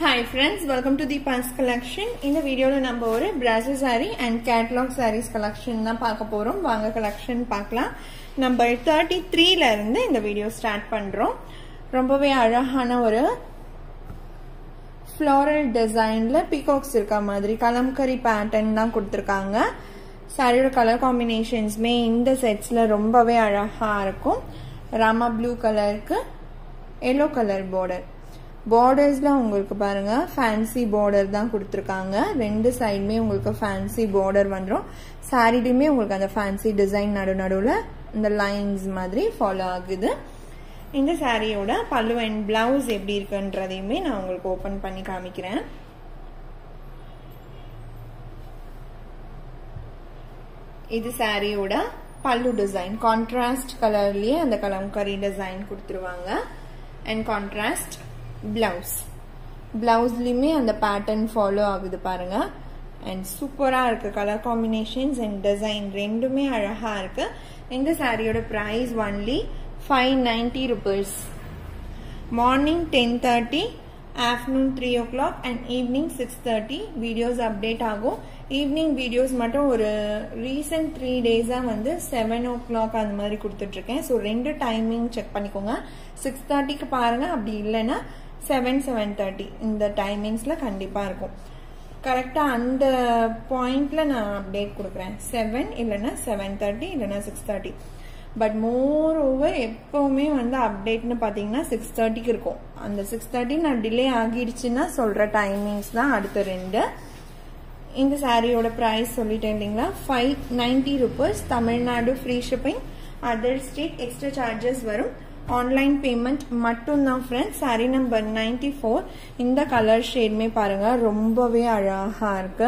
hi friends welcome to the boss collection இந்த வீடியோவில் நம்ம ஒரு பிராசோ sari and catalogue saris collection தான் பார்க்க போகிறோம் வாங்க கலெக்ஷன் பார்க்கலாம் நம்ம தேர்ட்டி த்ரீல இருந்து இந்த வீடியோ ஸ்டார்ட் பண்ணுறோம் ரொம்பவே அழகான ஒரு ஃப்ளோரல் டிசைனில் பீகாக்ஸ் இருக்க மாதிரி கலம்கரி பேட்டர்ன் தான் கொடுத்துருக்காங்க சாரியோட கலர் காம்பினேஷன்ஸுமே இந்த செட்ஸில் ரொம்பவே அழகாக இருக்கும் ராமா ப்ளூ கலருக்கு எல்லோ கலர் பார்டர் பார்டர்ஸில் உங்களுக்கு பாருங்க ஃபேன்சி பார்டர் தான் கொடுத்துருக்காங்க ரெண்டு சைடுமே உங்களுக்கு ஃபேன்சி பார்டர் வந்துடும் சாரிலையுமே உங்களுக்கு அந்த ஃபேன்சி டிசைன் நடு நடுவில் இந்த லைன்ஸ் மாதிரி ஃபாலோ ஆகுது இந்த சாரியோட பல்லு அண்ட் பிளவுஸ் எப்படி இருக்குன்றதையுமே நான் உங்களுக்கு ஓப்பன் பண்ணி காமிக்கிறேன் இது சாரியோட பல்லு டிசைன் கான்ட்ராஸ்ட் கலர்லயே அந்த கலம்கரி டிசைன் கொடுத்துருவாங்க அண்ட் கான்ட்ராஸ்ட் பிளவுஸ் பிளவுஸ்லயுமே அந்த பேட்டர்ன் ஃபாலோ ஆகுது பாருங்க அண்ட் சூப்பராக இருக்கு கலர் காம்பினேஷன்ஸ் அண்ட் டிசைன் ரெண்டுமே அழகா இருக்கு இந்த சாரியோட price only five ninety rupees morning ten thirty afternoon three o'clock and evening six thirty videos update ஆகும் ஈவினிங் வீடியோஸ் மட்டும் ஒரு ரீசன்ட் த்ரீ டேஸாக வந்து செவன் ஓ கிளாக் அந்த மாதிரி கொடுத்துட்ருக்கேன் ஸோ ரெண்டு டைமிங் செக் பண்ணிக்கோங்க சிக்ஸ் தேர்ட்டிக்கு பாருங்கள் அப்படி இல்லைன்னா செவன் செவன் தேர்ட்டி இந்த டைமிங்ஸில் கண்டிப்பாக இருக்கும் கரெக்டாக அந்த பாயிண்டில் நான் அப்டேட் கொடுக்குறேன் செவன் இல்லைன்னா செவன் தேர்ட்டி இல்லைன்னா six thirty but more over எப்போவுமே வந்து அப்டேட்னு பார்த்தீங்கன்னா சிக்ஸ் தேர்ட்டிக்கு இருக்கும் அந்த சிக்ஸ் தேர்ட்டி நான் டிலே ஆகிடுச்சுன்னா சொல்கிற டைமிங்ஸ் தான் அடுத்த ரெண்டு இந்த சாரியோட ப்ரைஸ் சொல்லிட்டேன் இல்லைங்களா five ninety rupees Tamil Nadu free shipping other state extra charges வரும் ஆன்லைன் பேமெண்ட் மட்டும்தான் friends sari number ninety four இந்த கலர் ஷேடுமே பாருங்க ரொம்பவே அழகா இருக்கு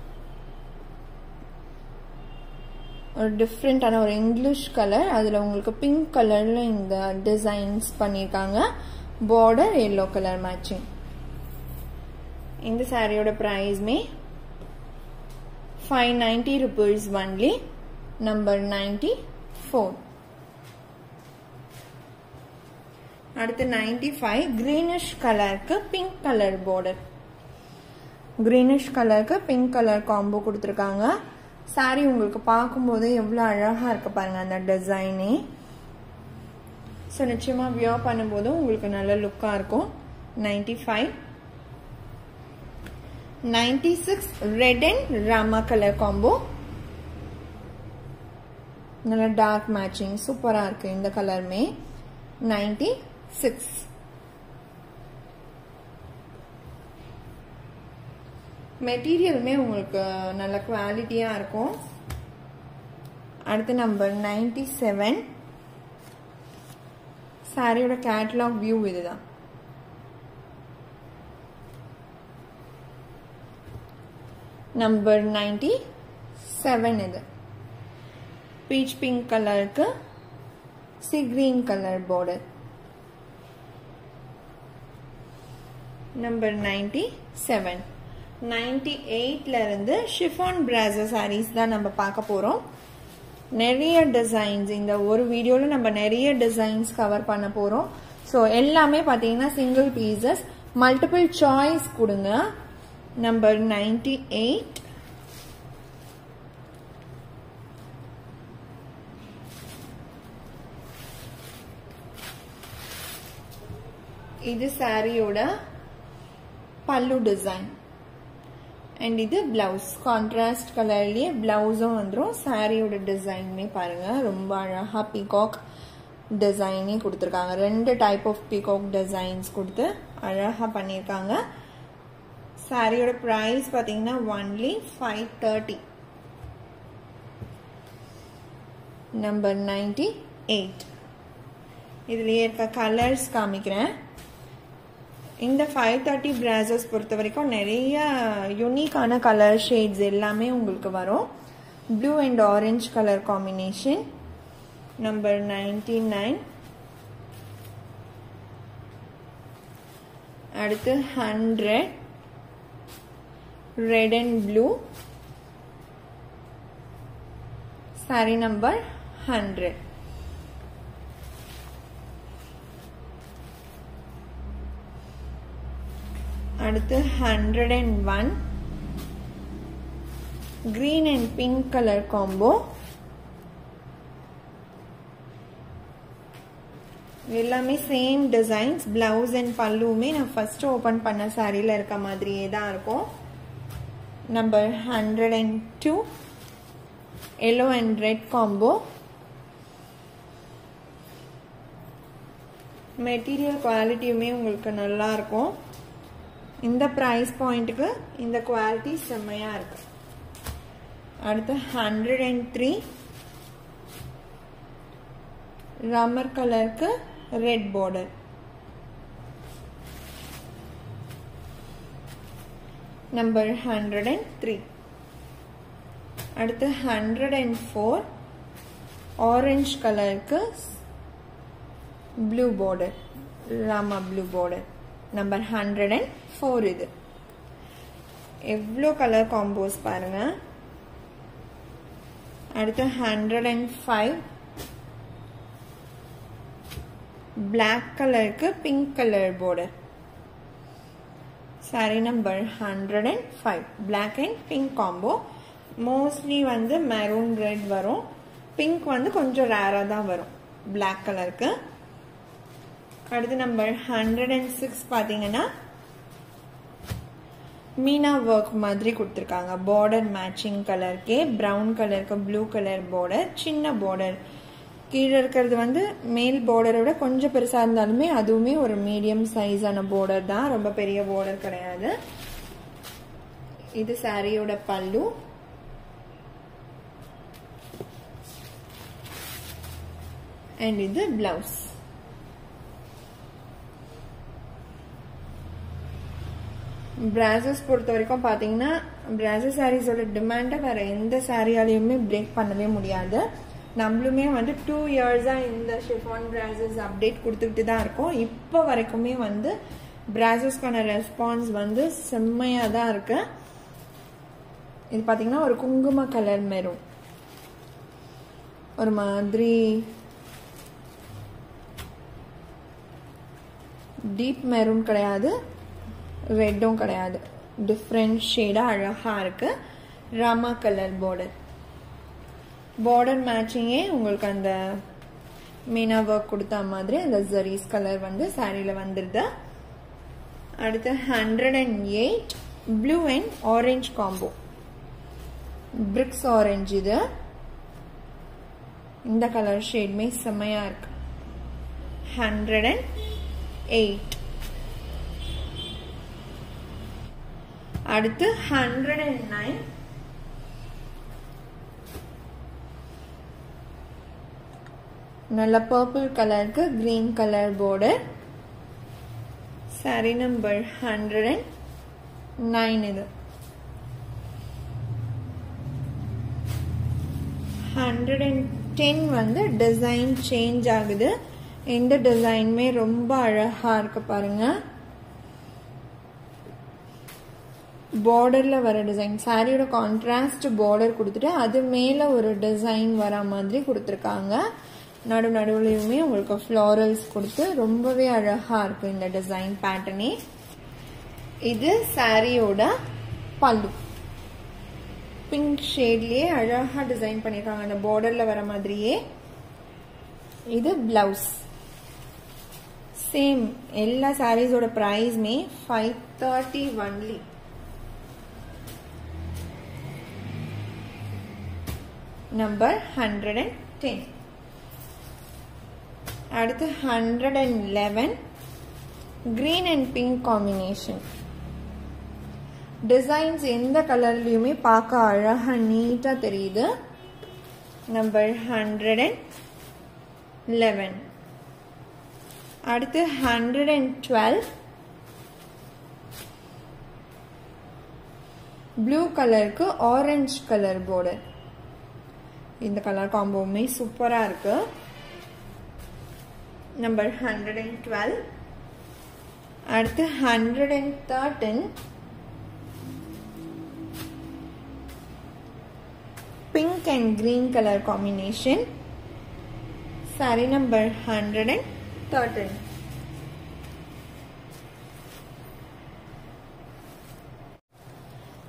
ஒரு டிஃப்ரெண்டான ஒரு இங்கிலீஷ் கலர் அதில் உங்களுக்கு பிங்க் கலரில் இந்த டிசைன்ஸ் பண்ணியிருக்காங்க பார்டர் எல்லோ கலர் மேட்சிங் இந்த சாரியோட ப்ரைஸ்மே five ninety rupees only number ninety four அடுத்து நைன்டி ஃபைவ் கிரீனிஷ் கலருக்கு பிங்க் கலர் பார்டர் கிரீனிஷ் கலருக்கு பிங்க் கலர் காம்போ கொடுத்துருக்காங்க சாரி உங்களுக்கு பார்க்கும்போது எவ்வளோ அழகாக இருக்கு பாருங்க அந்த டிசைனே ஸோ நிச்சயமாக வியர் பண்ணும்போது உங்களுக்கு நல்ல லுக்காக இருக்கும் ninety five ninety six red and ராமா கலர் காம்போ நல்ல டார்க் மேட்சிங் சூப்பராக இருக்கு இந்த கலருமே நைன்டி சிக்ஸ் மெட்டீரியலுமே உங்களுக்கு நல்ல குவாலிட்டியாக இருக்கும் அடுத்து நம்பர் நைன்டி செவன் சாரியோட கேட்லாக் வியூ இதுதான் நம்பர் நைன்டி செவன் இது பீச் பிங்க் கலருக்கு sea green colour border number ninety seven ninety எயிட்ல இருந்து ஷிஃபான் பிராசோ சாரீஸ் தான் நம்ம பார்க்க போறோம் நிறைய டிசைன்ஸ் இந்த ஒரு வீடியோவில் நம்ம நிறைய டிசைன்ஸ் கவர் பண்ண போறோம் ஸோ எல்லாமே பார்த்தீங்கன்னா சிங்கிள் பீசஸ் மல்டிபிள் சாய்ஸ் கொடுங்க நம்பர் நைன்டி எயிட் இது சாரியோட பல்லு டிசைன் அண்ட் இது பிளவுஸ் கான்ட்ராஸ்ட் கலர்லயே பிளவுஸும் வந்துடும் சாரியோட டிசைனுமே பாருங்க ரொம்ப அழகா பீகாக் டிசைனே கொடுத்துருக்காங்க ரெண்டு டைப் ஆஃப் பீகாக் டிசைன்ஸ் கொடுத்து அழகா பண்ணியிருக்காங்க சாரியோட ப்ரைஸ் பார்த்தீங்கன்னா only five thirty number ninety eight இதுலேயே இருக்க கலர்ஸ் காமிக்கிறேன் இந்த ஃபைவ் தேர்ட்டி பிராசஸ் பொறுத்த வரைக்கும் நிறைய யூனிக்கான கலர் ஷேட்ஸ் எல்லாமே உங்களுக்கு வரும் blue and orange colour combination number ninety nine அடுத்து hundred red and blue sari number hundred அடுத்து hundred and one green and pink color combo எல்லாமே சேம் டிசைன்ஸ் பிளவுஸ் அண்ட் பல்லுமே நான் ஃபர்ஸ்ட் ஓப்பன் பண்ண சாரியில் இருக்க மாதிரியே தான் இருக்கும் number hundred and two yellow and red combo material குவாலிட்டியுமே உங்களுக்கு நல்லா இருக்கும் இந்த ப்ரைஸ் பாயிண்ட்டுக்கு இந்த குவாலிட்டி செம்மையாக இருக்கு அடுத்து ஹண்ட்ரட் அண்ட் த்ரீ ராமர் கலருக்கு red border number hundred and three அடுத்து ஹண்ட்ரட் அண்ட் ஃபோர் ஆரஞ்ச் கலருக்கு ப்ளூ பார்டர் ராமா blue border number hundred and four இது எவ்வளோ கலர் காம்போஸ் பாருங்க அடுத்து ஹண்ட்ரட் அண்ட் ஃபைவ் பிளாக் கலருக்கு pink colour border sari number hundred and five black and pink combo mostly வந்து maroon red வரும் pink வந்து கொஞ்சம் ரேராக தான் வரும் பிளாக் கலருக்கு அடுத்து நம்பர் ஹண்ட்ரட் அண்ட் சிக்ஸ் பார்த்தீங்கன்னா மீனா ஒர்க் மாதிரி கொடுத்துருக்காங்க பார்டர் மேட்சிங் கலருக்கே ப்ரௌன் கலருக்கு ப்ளூ கலர் பார்டர் சின்ன பார்டர் கீழே இருக்கிறது வந்து மேல் பார்டரை விட கொஞ்சம் பெருசாக இருந்தாலுமே அதுவுமே ஒரு மீடியம் சைஸான பார்டர் தான் ரொம்ப பெரிய பார்டர் கிடையாது இது சாரியோட பல்லு அண்ட் இது பிளவுஸ் பிராசஸ் பொறுத்த வரைக்கும் பார்த்தீங்கன்னா பிராசஸ் சாரீஸோட டிமாண்டை வேற எந்த சாரியாலையுமே பிரேக் பண்ணவே முடியாது நம்மளுமே வந்து டூ இயர்ஸாக இந்த ஷிஃபான் பிராசஸ் அப்டேட் கொடுத்துக்கிட்டு தான் இருக்கோம் இப்போ வரைக்குமே வந்து பிராசஸ்க்கான ரெஸ்பான்ஸ் வந்து செம்மையாக தான் இருக்கு இது பார்த்தீங்கன்னா ஒரு குங்கும கலர் மெரும் ஒரு மாதிரி டீப் மெரூன் கிடையாது ரெட்டும் கிடையாது டிஃப்ரெண்ட் ஷேடாக அழகாக இருக்கு ராமா கலர் பார்டர் பார்டர் மேட்சிங்கே உங்களுக்கு அந்த மீனா ஒர்க் கொடுத்த மாதிரி அந்த ஜரீஸ் கலர் வந்து சாரியில் வந்துடுது அடுத்து hundred and eight blue and orange combo bricks orange இது இந்த கலர் ஷேட்மே செம்மையாக இருக்கு ஹண்ட்ரட் அண்ட் எயிட் அடுத்து ஹண்ட்ரட் அண்ட் நைன் நல்ல பர்பிள் கலருக்கு green colour border sari number hundred and nine இது ஹண்ட்ரட் அண்ட் டென் வந்து டிசைன் சேஞ்ச் ஆகுது எந்த டிசைனுமே ரொம்ப அழகா இருக்கு பாருங்க பார்டர்ல வர டிசைன் சாரியோட கான்ட்ராஸ்ட் பார்டர் கொடுத்துட்டு அது மேல ஒரு டிசைன் வர மாதிரி கொடுத்துருக்காங்க நடு நடுவுலையுமே உங்களுக்கு ஃப்ளாரல்ஸ் கொடுத்து ரொம்பவே அழகா இருக்கு இந்த டிசைன் பேட்டர்னே இது சாரியோட பல்லு பிங்க் ஷேட்லயே அழகா டிசைன் பண்ணிருக்காங்க அந்த பார்டர்ல வர மாதிரியே இது பிளவுஸ் சேம் எல்லா சாரீஸோட ப்ரைஸ்மே five thirty only number hundred and ten அடுத்து hundred and eleven green and pink combination designs எந்த கலர்லயுமே பார்க்க அழகா நீட்டா தெரியுது நம்பர் ஹண்ட்ரட் அண்ட் லெவன் அடுத்து ஹண்ட்ரட் அண்ட் டுவெல் ப்ளூ கலருக்கு ஆரஞ்சு கலர் பார்டர் இந்த கலர் காம்போவுமே சூப்பராக இருக்கு நம்பர் ஹண்ட்ரட் அண்ட் டுவெல் அடுத்து hundred and thirteen pink and green colour combination sari number hundred and thirteen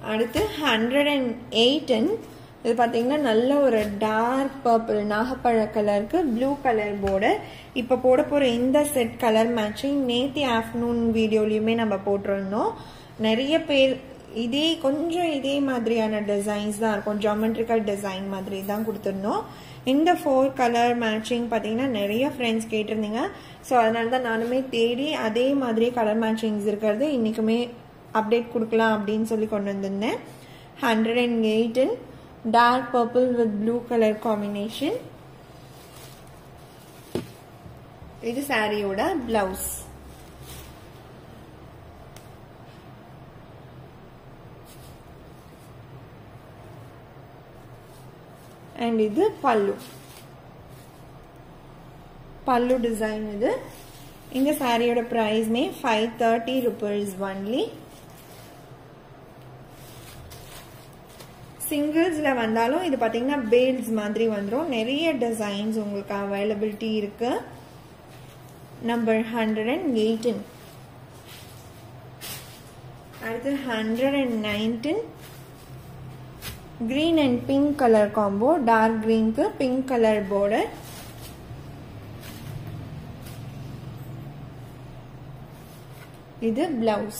அடுத்து ஹண்ட்ரட் அண்ட் எயிட் இது பார்த்தீங்கன்னா நல்ல ஒரு டார்க் பர்பிள் நாகப்பழ கலருக்கு ப்ளூ கலர் பார்டர் இப்போ போட போகிற இந்த செட் கலர் மேட்சிங் நேத்தி ஆஃப்டர்நூன் வீடியோலையுமே நம்ம போட்டிருந்தோம் நிறைய பேர் இதே கொஞ்சம் இதே மாதிரியான டிசைன்ஸ் தான் இருக்கும் ஜாமெட்ரிக்கல் டிசைன் மாதிரி தான் கொடுத்துருந்தோம் இந்த ஃபோர் கலர் மேட்சிங் பார்த்தீங்கன்னா நிறைய ஃப்ரெண்ட்ஸ் கேட்டிருந்தீங்க ஸோ அதனால தான் நானுமே தேடி அதே மாதிரி கலர் மேட்சிங்ஸ் இருக்கிறது இன்றைக்குமே அப்டேட் கொடுக்கலாம் அப்படின்னு சொல்லி கொண்டு வந்திருந்தேன் hundred and eighteen dark purple with blue colour combination இது சாரியோட பிளவுஸ் அண்ட் இது பல்லு பல்லு டிசைன் இது இந்த சாரியோட ப்ரைஸ்மே ஃபைவ் தேர்ட்டி ருபீஸ் ஒன்லி சிங்கிள்ஸில் வந்தாலும் இது பார்த்தீங்கன்னா பேல்ஸ் மாதிரி வந்துடும் நிறைய டிசைன்ஸ் உங்களுக்கு அவைலபிலிட்டி இருக்கு நம்பர் ஹண்ட்ரட் அண்ட் எயிட்டின் அடுத்து hundred and nineteen green and pink color combo dark green க்கு pink color border இது blouse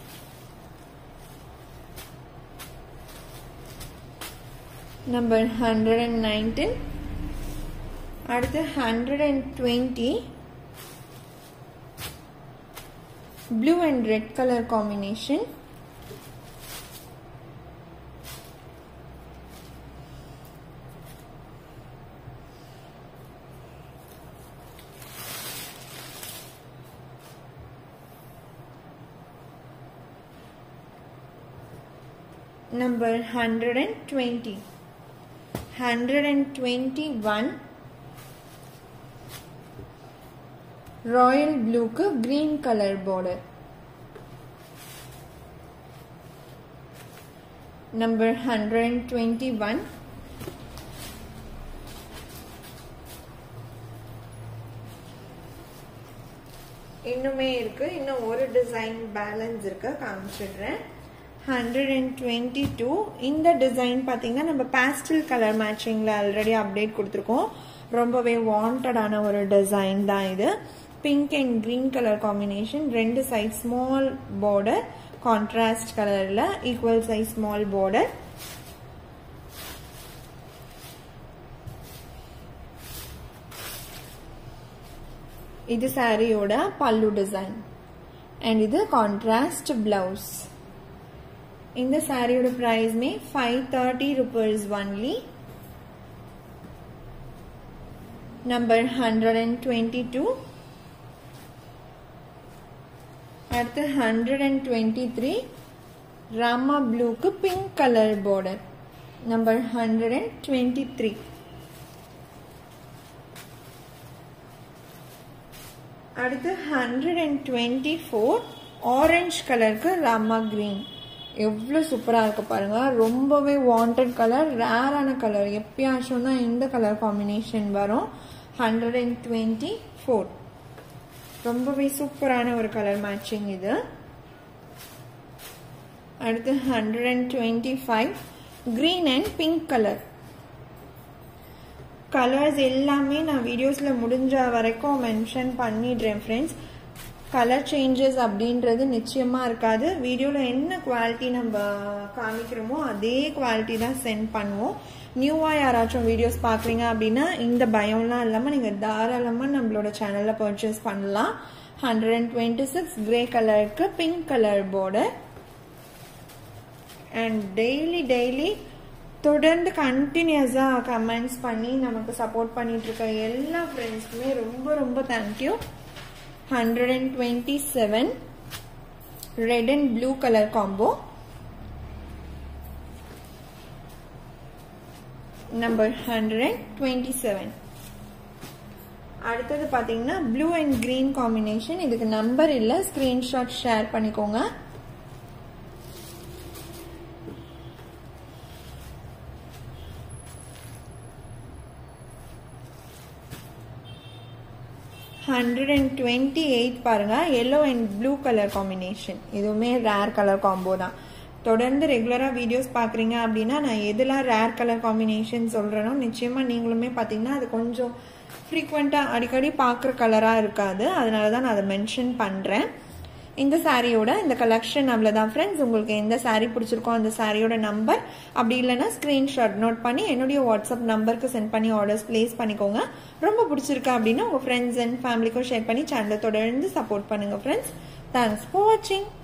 number 119 அடுத்து 120 blue and red color combination number 120 121 royal ப்ளூக்கு green colour border number hundred and twenty one இன்னுமே இருக்கு இன்னும் ஒரு design balance இருக்கு காமிச்சிடுறேன் ஹண்ட்ரட் அண்ட் டுவெண்ட்டி டூ இந்த டிசைன் பார்த்தீங்கன்னா நம்ம பேஸ்டல் கலர் மேட்சிங்கில் ஆல்ரெடி அப்டேட் கொடுத்துருக்கோம் ரொம்பவே வாண்டடான ஒரு டிசைன் தான் இது pink and green colour combination ரெண்டு சைட் ஸ்மால் பார்டர் கான்ட்ராஸ்ட் கலரில் ஈக்குவல் சைஸ் ஸ்மால் பார்டர் இது சாரியோட பல்லு டிசைன் அண்ட் இது கான்ட்ராஸ்ட் பிளவுஸ் இந்த சாரியோட ப்ரைஸ்மே five thirty rupees only number hundred and twenty two அடுத்து hundred and twenty three rama ப்ளூக்கு pink colour border number hundred and twenty three அடுத்து hundred and twenty four orange கலருக்கு ராமா கிரீன் எவ்வளோ சூப்பராக இருக்கு பாருங்க ரொம்பவே வாண்டட் கலர் ரேரான கலர் எப்பயாச்சும் தான் இந்த கலர் காம்பினேஷன் வரும் ஹண்ட்ரட் அண்ட் டுவெண்ட்டி ஃபோர் ரொம்பவே சூப்பரான ஒரு கலர் மேட்சிங் இது அடுத்து hundred and twenty five green and pink colour colours எல்லாமே நான் வீடியோஸில் முடிஞ்ச வரைக்கும் மென்ஷன் பண்ணிடுறேன் ஃப்ரெண்ட்ஸ் கலர் சேஞ்சஸ் அப்படின்றது நிச்சயமாக இருக்காது வீடியோவில் என்ன குவாலிட்டி நம்ம காமிக்கிறோமோ அதே குவாலிட்டி தான் சென்ட் பண்ணுவோம் நியூவாக யாராச்சும் வீடியோஸ் பார்க்குறீங்க அப்படின்னா இந்த பயம்லாம் இல்லாமல் நீங்கள் தாராளமாக நம்மளோட சேனலில் பர்ச்சேஸ் பண்ணலாம் hundred and twenty six grey கலருக்கு pink colour border and daily daily தொடர்ந்து கண்டினியூஸாக கமெண்ட்ஸ் பண்ணி நமக்கு சப்போர்ட் பண்ணிட்டு இருக்க எல்லா ஃப்ரெண்ட்ஸ்க்குமே ரொம்ப ரொம்ப thank you hundred and twenty seven red and blue colour combo number hundred and twenty seven அடுத்தது பார்த்தீங்கன்னா ப்ளூ அண்ட் கிரீன் காம்பினேஷன் இதுக்கு நம்பர் இல்லை ஸ்க்ரீன்ஷாட் ஷேர் பண்ணிக்கோங்க ஹண்ட்ரட் அண்ட் டுவெண்ட்டி எயிட் பாருங்க yellow and blue colour combination இதுவுமே rare colour combo தான் தொடர்ந்து ரெகுலராக வீடியோஸ் பார்க்குறீங்க அப்படின்னா நான் எதெல்லாம் ரேர் கலர் காம்பினேஷன் சொல்கிறேனோ நிச்சயமாக நீங்களுமே பார்த்தீங்கன்னா அது கொஞ்சம் ஃப்ரீக்வெண்ட்டாக அடிக்கடி பார்க்குற கலராக இருக்காது அதனால தான் நான் அதை மென்ஷன் பண்ணுறேன் இந்த சாரியோட இந்த கலெக்ஷன் அவ்வளோதான் ஃப்ரெண்ட்ஸ் உங்களுக்கு எந்த சாரீ பிடிச்சிருக்கோ அந்த சாரியோட நம்பர் அப்படி இல்லைன்னா ஸ்க்ரீன்ஷாட் நோட் பண்ணி என்னுடைய வாட்ஸ்அப் நம்பருக்கு சென்ட் பண்ணி ஆர்டர்ஸ் ப்ளேஸ் பண்ணிக்கோங்க ரொம்ப பிடிச்சிருக்கு அப்படின்னா உங்கள் ஃப்ரெண்ட்ஸ் அண்ட் ஃபேமிலிக்கும் ஷேர் பண்ணி சேனலை தொடர்ந்து சப்போர்ட் பண்ணுங்கள் ஃப்ரெண்ட்ஸ் தேங்க்ஸ் ஃபார் வாட்சிங்